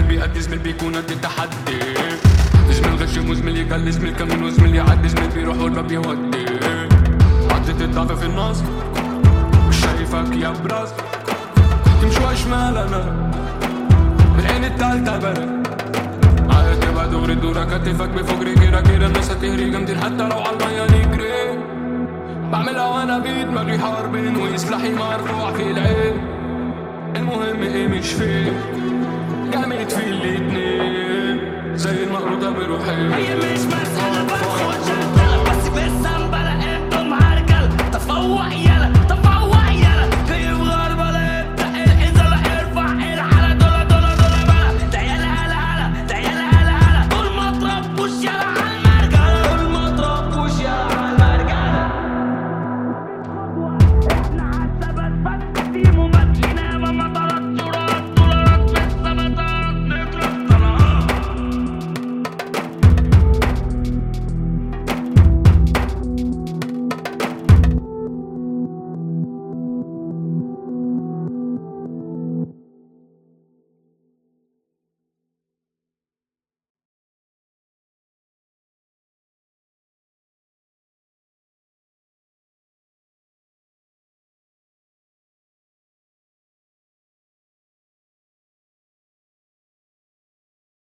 بيأدي زميل بيكون قد التحدي زميل غشيم وزميل يقل زميل كمين وزميل يعدي زميل بيروح والباب يودي حطيت الضعف في النص مش شايفك يا براس تمشوا شمال انا بالعين التالتة برد عادة تبع دغري دورة كتفك بفوق رجيرة كده الناس هتهري جامدين حتى لو عالمية نجري بعملها وانا بدماغي حاربين وسلاحي مرفوع في العين المهم ايه مش فين